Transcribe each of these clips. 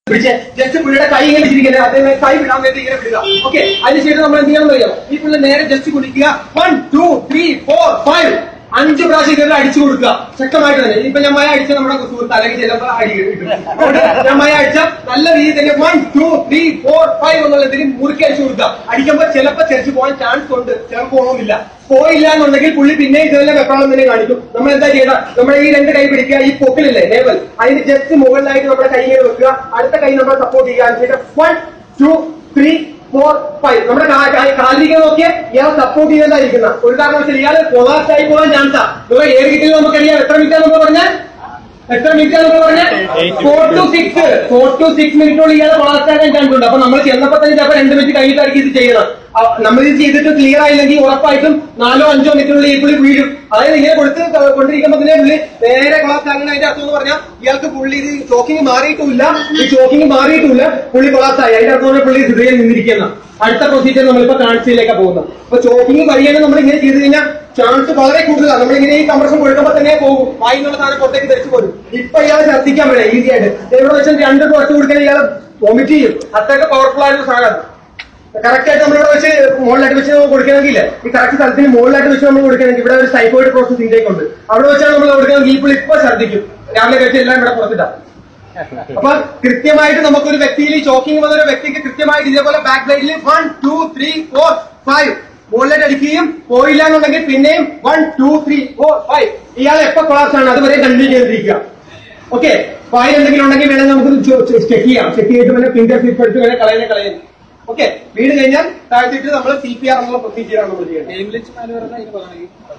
പിടിച്ച് ജസ്റ്റ് പുള്ളിയുടെ കൈ ഇങ്ങനെ ഇരിക്കുന്നത് അദ്ദേഹം കൈ വിടാൻ വേണ്ടി ഇങ്ങനെ വിടുക ഓക്കെ അതിനുശേഷം നമ്മൾ എന്ത് ചെയ്യണം അറിയാം ഈ പുള്ളി നേരെ ജസ്റ്റ് കുടിക്കുക one two three four five അഞ്ച് പ്രാവശ്യം ഇങ്ങനെ അടിച്ചു കൊടുക്കുക ശക്തമായിട്ട് തന്നെ ഇപ്പൊ ഞാൻ മഴ അടിച്ച നമ്മുടെ സുഹൃത്ത് അല്ലെങ്കിൽ ചിലപ്പോൾ അടി കിട്ടും അതുകൊണ്ട് ഞാൻ മഴ അടിച്ച നല്ല രീതിയിൽ തന്നെ one two three four five എന്നുള്ളതിൽ മുറുക്കി അടിച്ചു കൊടുക്കുക അടിക്കുമ്പോൾ ചിലപ്പോൾ ചെറിച്ച് പോകാൻ ചാൻസ് ഉണ്ട് ചിലപ്പോൾ പോകണമെന്നില്ല പോയില്ല എന്നുണ്ടെങ്കിൽ പുള്ളി പിന്നെ ഇതുപോലെ വെപ്രാളം തന്നെ കാണിക്കും നമ്മൾ എന്താ ചെയ്യണ്ട നമ്മൾ ഈ രണ്ട് കൈ പിടിക്കുക ഈ പൊക്കിലില്ലേ ലേബൽ അതിന് ജസ്റ്റ് മുകളിലായിട്ട് നമ്മുടെ കൈ ഇങ്ങനെ വെക്കുക അടുത്ത കൈ നമ്മളെ സപ്പോർട്ട് ചെയ്യുക അതിനുശേഷം one two three four five നമ്മുടെ കാലിക നോക്കിയാൽ ഇയാൾ സപ്പോർട്ട് ചെയ്യുന്നതായിരിക്കുന്ന ഒരു കാരണവശാൽ ഇയാൾ കൊളാപ്സ് ആയി പോകാൻ ചാൻസാ നിങ്ങൾ ഏത് കിട്ടിയത് നമുക്കറിയാം എത്ര മിനിറ്റ് നമ്മൾ പറഞ്ഞാൽ എത്ര മിനിറ്റ് നമ്മൾ പറഞ്ഞാൽ four two six four two six മിനിറ്റോളം ഇയാൾ കൊളാപ്സ് ആകാൻ ചാൻസ് ഉണ്ട് അപ്പൊ നമ്മൾ ചെന്നപ്പോ തന്നെ ചിലപ്പോൾ രണ്ട് മിനിറ്റ് കഴിഞ്ഞിട്ടായിരിക്കും ഇത് ചെയ്യണം അ- നമ്മൾ ഇത് ചെയ്തിട്ട് ക്ലിയർ ആയില്ലെങ്കിൽ ഉറപ്പായിട്ടും നാലോ അഞ്ചോ മിനിറ്റിനുള്ളിൽ ഈ പുള്ളി വീഴും അതായത് ഇങ്ങനെ കൊടുത്ത് ക- കൊണ്ടിരിക്കുമ്പോൾ തന്നെ പുള്ളി നേരെ കൊളാപ്സ് ആകുന്ന അതിന്റെ അർത്ഥം എന്ന് പറഞ്ഞാൽ ഇയാൾക്ക് പുള്ളി ഇത് ചോക്കിങ് മാറിയിട്ടുമില്ല ഈ ചോക്കിങ് മാറിയിട്ടുമില്ല പുള്ളി കൊളാപ്സ് ആയി അതിന്റെ അർത്ഥം എന്ന് പറഞ്ഞാൽ പുള്ളി ഹൃദയം നിന്നിരിക്കുന്ന അടുത്ത പ്രൊസീജിയർ നമ്മളിപ്പോ കാണിച്ചിലേക്ക് പോകുന്നത് അപ്പൊ ചോക്കിങ് കഴിയാനും നമ്മൾ ഇങ്ങനെ ചെയ്ത് കഴിഞ്ഞാൽ ചാൻസ് വളരെ കൂടുതലാണ് നമ്മൾ ഇങ്ങനെ ഈ കംപ്രഷൻ കൊടുക്കുമ്പോൾ തന്നെ പോകും വായിന്നുള്ള സാധനം പുറത്തേക്ക് ധരിച്ചു പോരും ഇപ്പൊ ഇയാൾ ഛർദ്ദിക്കാൻ വേണം ഈസി ആയിട്ട് ഇവിടെ വെച്ചാൽ രണ്ട് കുറച്ച് കൊടുക്കാൻ ഇയാൾ വോമിറ്റ് ചെയ്യും അത്രയൊക്കെ പവർഫുൾ ആയിട്ടുള്ള സാധനം കറക്റ്റ് ആയിട്ട് നമ്മളിവിടെ വെച്ച് മുകളിലായിട്ട് വെച്ച് നമുക്ക് കൊടുക്കണമെങ്കിൽ ഈ കറക്റ്റ് സ്ഥലത്തിന് മുകളിലായിട്ട് വെച്ച് നമ്മൾ കൊടുക്കണമെങ്കിൽ ഇവിടെ ഒരു ടൈഫോയിഡ് പ്രോസസ് ഇൻടേക്ക് ഉണ്ട് അവിടെ വെച്ചാണ് നമ്മൾ കൊടുക്കണമെങ്കിൽ ഈ പുള്ളി ഇപ്പൊ ഛർദ്ദിക്കും രാവിലെ കഴിച്ച് എല്ലാം ഇവിടെ പുറത്തിട്ടാം അപ്പൊ കൃത്യമായിട്ട് നമുക്കൊരു വ്യക്തിയിൽ ഈ ചോക്കിംഗ് വന്ന ഒരു വ്യക്തിക്ക് കൃത്യമായിട്ട് ഇതേപോലെ ബാക്ക് സൈഡിൽ one two three four five മുകളിലേക്ക് അടിക്കുകയും പോയില്ല എന്നുണ്ടെങ്കിൽ പിന്നെയും one two three four five ഇയാൾ എപ്പോ കൊളാപ്സ് ആണ് അതുവരെ കണ്ടിന്യൂ ചെയ്തിരിക്കുക ഓക്കെ ഫയൽ എന്തെങ്കിലും ഉണ്ടെങ്കിൽ വേണമെങ്കിൽ നമുക്ക് ചെക്ക് ചെയ്യാം ചെക്ക് ചെയ്തിട്ട് പിന്നെ ഫിംഗർ സ്ലിപ്പ് എടുത്ത് വേണേൽ കളയുന്ന കളയുന്നു ഓക്കെ വീട് കഴിഞ്ഞാൽ താഴ്ത്തിട്ട് നമ്മൾ സി പി ആർ എന്നുള്ള പ്രൊസീജിയർ ആണ് നമ്മൾ ചെയ്യുന്നത്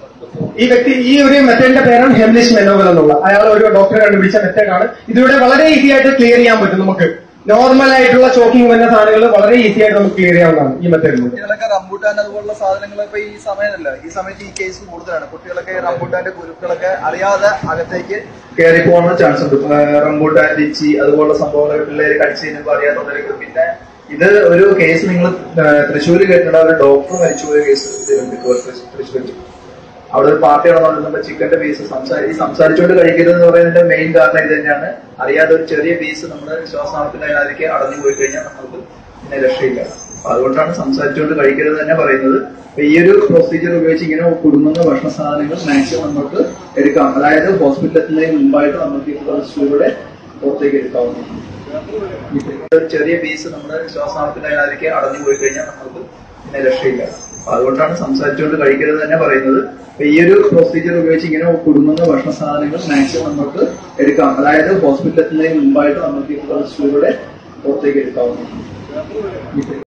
ഈ വ്യക്തി ഈ ഒരു മെത്തേഡിന്റെ പേരാണ് ഹെംലിഷ് മെനോവൽ എന്നുള്ള അയാൾ ഒരു ഡോക്ടറെ കണ്ടുപിടിച്ച മെത്തേഡാണ് ഇതിലൂടെ വളരെ ഈസി ആയിട്ട് ക്ലിയർ ചെയ്യാൻ പറ്റും നമുക്ക് നോർമൽ ആയിട്ടുള്ള ചോക്കിംഗ് വരുന്ന സാധനങ്ങൾ വളരെ ഈസി ആയിട്ട് നമുക്ക് ക്ലിയർ ചെയ്യാവുന്നതാണ് ഈ മെത്തേഡിലൂടെ കുട്ടികളൊക്കെ റംബൂട്ടാൻ അതുപോലുള്ള സാധനങ്ങൾ ഇപ്പൊ ഈ സമയമല്ല ഈ സമയത്ത് ഈ കേസ് കൂടുതലാണ് കുട്ടികളൊക്കെ റംബൂട്ടാന്റെ കുരുക്കളൊക്കെ അറിയാതെ അകത്തേക്ക് കയറി പോകാനുള്ള ചാൻസ് ഉണ്ട് ഇപ്പൊ റംബൂട്ടാൻ ലിച്ചി അതുപോലുള്ള സംഭവങ്ങൾ പിള്ളേര് കടിച്ചു കഴിഞ്ഞപ്പോൾ അറിയാത്തവരൊക്കെ പിന്നെ ഇത് ഒരു കേസ് നിങ്ങൾ തൃശ്ശൂര് കേട്ടിട്ടുള്ള ഒരു ഡോക്ടർ മരിച്ചുപോയ കേസ് ഇതിലുണ്ട് ഇപ്പോൾ തൃശ്ശൂരിൽ അവിടെ ഒരു പാർട്ടി നടന്നുകൊണ്ടിരുന്നപ്പോ ചിക്കന്റെ പീസ് സംസാരി സംസാരിച്ചുകൊണ്ട് കഴിക്കരുത് എന്ന് പറയുന്നതിന്റെ മെയിൻ കാരണം ഇത് തന്നെയാണ് അറിയാതെ ഒരു ചെറിയ പീസ് നമ്മുടെ ശ്വാസനാളത്തിന്റെ അതിലേക്ക് അടഞ്ഞു പോയി കഴിഞ്ഞാൽ നമുക്ക് പിന്നെ രക്ഷയില്ല അപ്പൊ അതുകൊണ്ടാണ് സംസാരിച്ചുകൊണ്ട് കഴിക്കരുത് തന്നെ പറയുന്നത് അപ്പൊ ഈ ഒരു പ്രൊസീജിയർ ഉപയോഗിച്ച് ഇങ്ങനെ കുടുങ്ങുന്ന ഭക്ഷണ സാധനങ്ങൾ മാക്സിമം നമുക്ക് എടുക്കാം അതായത് ഹോസ്പിറ്റലിൽ എത്തുന്നതിന് മുമ്പായിട്ട് നമുക്ക് ഈ പ്രൊസീജിയറിലൂടെ പുറത്തേക്ക് എടുക്കാവുന്നതാണ് ഒരു ചെറിയ പീസ് നമ്മുടെ ശ്വാസനാളത്തിന്റെ അതിലേക്ക് അടഞ്ഞു പോയി കഴിഞ്ഞാൽ നമുക്ക് പിന്നെ രക്ഷയില്ല അപ്പൊ അതുകൊണ്ടാണ് സംസാരിച്ചുകൊണ്ട് കഴിക്കരുത് തന്നെ പറയുന്നത് അപ്പൊ ഈ ഒരു പ്രൊസീജിയർ ഉപയോഗിച്ച് ഇങ്ങനെ കുടുങ്ങുന്ന ഭക്ഷണ സാധനങ്ങൾ മാക്സിമം നമുക്ക് എടുക്കാം അതായത് ഹോസ്പിറ്റലിൽ എത്തുന്നതിന് മുമ്പായിട്ട് നമുക്ക് ഈ പ്രൊസീജിയറിലൂടെ പുറത്തേക്ക് എടുക്കാവുന്നതാണ്